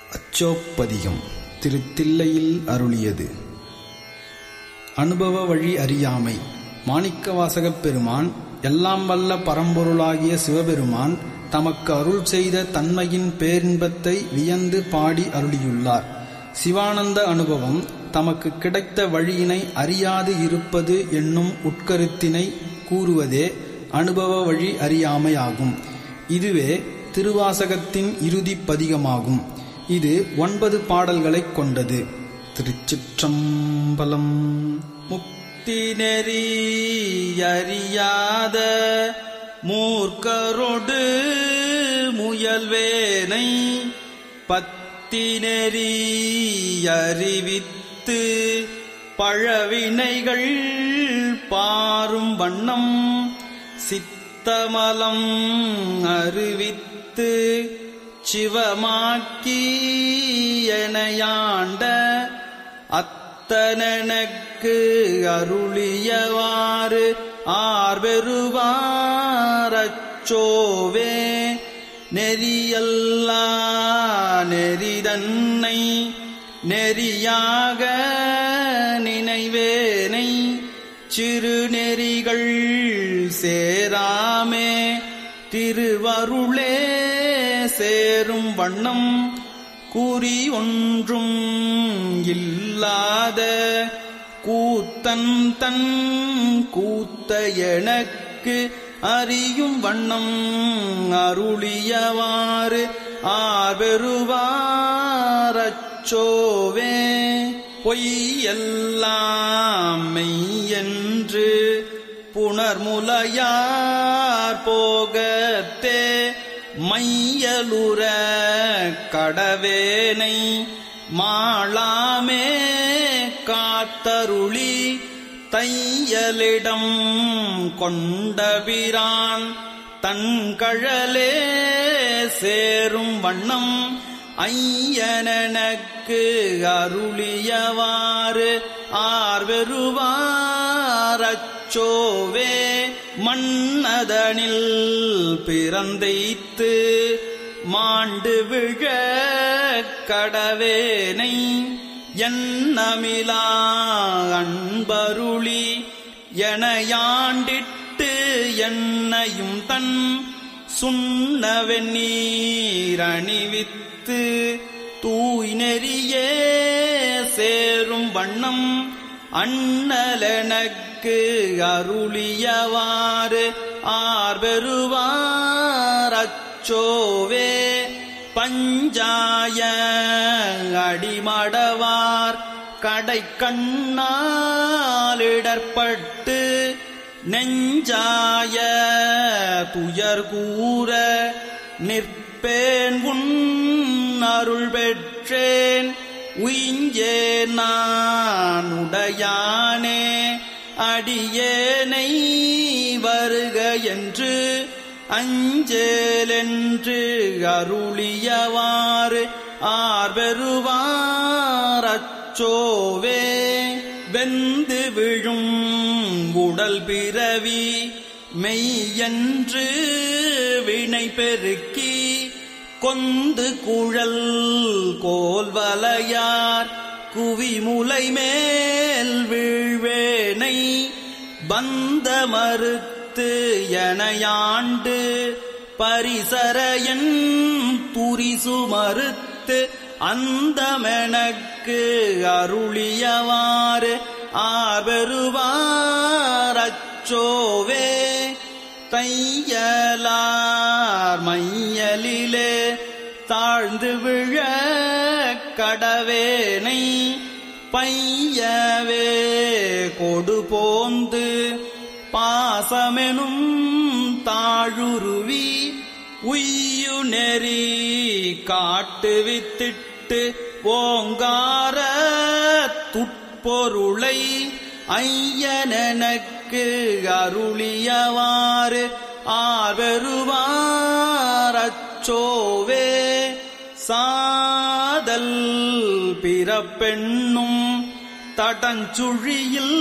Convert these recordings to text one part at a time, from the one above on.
அச்சோப்பதிகம் திருத்தில்லையில் அருளியது அனுபவ வழி அறியாமை மாணிக்கவாசகப் பெருமான் எல்லாம் வல்ல பரம்பொருளாகிய சிவபெருமான் தமக்கு அருள் செய்த தன்மையின் பேரின்பத்தை வியந்து பாடி அருளியுள்ளார் சிவானந்த அனுபவம் தமக்கு கிடைத்த வழியினை அறியாது இருப்பது என்னும் உட்கருத்தினை கூறுவதே அனுபவ வழி அறியாமையாகும் இதுவே திருவாசகத்தின் இறுதிப் பதிகமாகும் இது ஒன்பது பாடல்களைக் கொண்டது திருச்சிற்றம்பலம் முக்தி நெறி அறியாத மூர்க்கரொடு முயல்வேனை பத்தி நெறி அறிவித்து பழவினைகள் பாரும் வண்ணம் சித்தமலம் அறிவித்து சிவமாக்கி எனையாண்ட அத்தனக்கு அருளியவாறு ஆர்வெருவாரச்சோவே நெறியல்லா நெறிதன்னை நெறியாக நினைவேனை சிறு நெறிகள் சேராமே திருவருளே சேரும் வண்ணம் கூறி ஒன்றும் இல்லாத கூத்தன் தன் கூத்த எனக்கு அறியும் வண்ணம் அருளியவாறு ஆர்வெருவாரச்சோவே பொய்யெல்லாம் மெய்யென்று புணர்முலையார் போகத்தே மையலுற கடவேனை மாளாமே காத்தருளி தையலிடம் கொண்டபிரான் தன்கழலே சேரும் வண்ணம் ஐயனக்கு அருளியவாறு ஆர்வெருவாரச்சோவே மன்னதனில் பிறந்தைத்து மாண்டு விழ கடவேனை எண்ணமிலா அன்பருளி எனையாண்டிட்டு என்னையும் தன் சுண்ணவெண்ணீரணிவித்து தூய் நெறியே சேரும் வண்ணம் அண்ணலனக்கு அருளியவாறு ஆர்வெருவாரச்சோவே பஞ்சாய அடிமடவார் கடை கண்ணாலிடற்பட்டு நெஞ்சாய துயர் கூற நிற்பேன் உன் அருள் பெற்றேன் உயிஞ்சே நான் உடையானே அடியேனை வருக என்று அஞ்சேலென்று அருளியவாறு ஆர்வெருவாரச்சோவே வெந்து விழும் உடல் பிறவி மெய்யன்று வினை பெருக்கி கொந்து குழல் கோல்வலையார் குவிமுலை மேல் வீழ்வேனை பந்த மறுத்து எனையாண்டு பரிசரையன் துரிசு மறுத்து அந்தமெனக்கு அருளியவாறு ஆர்வெருவாரச்சோவே தையலார் மையலிலே தாழ்ந்து விழ கடவேனை பையவே கொடு போந்து பாசமெனும் தாழுருவி உய்யு நெறி காட்டுவித்திட்டு ஓங்கார துட்பொருளை ஐயனக்கு அருளியவாறு ஆர்வெருவாரச்சோவே சாதல் பிறப்பெண்ணும் தடஞ்சுழியில்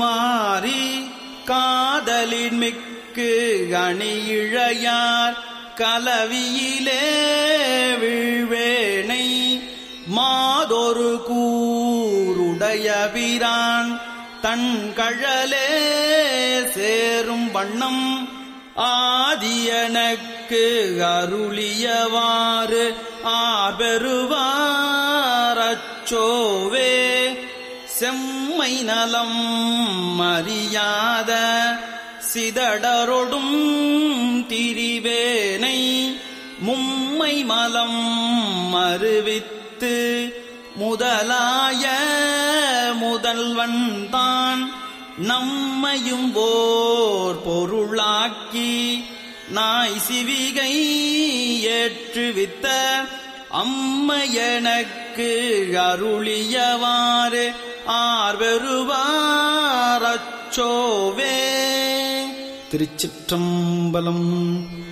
தடுமாறி காதலின் மிக்கு அணியிழையார் கலவியிலே விழ்வேனை மாதொரு கூருடையபிரான் தன் கழலே சேரும் வண்ணம் ஆதியனக்கு அருளியவாறு ஆபெருவாரச்சோவே செம்மை நலம் அறியாத சிதடரொடும் திரிவேனை மும்மை மலம் மறுவித்து முதலாய முதல்வன் தான் நம்மையும் ஓர் பொருளாக்கி நாய் சிவிகை ஏற்றுவித்த அம்மையனக்கு அருளியவாறு ஆர்வெருவாரச்சோவே திருச்சிற்றம்பலம்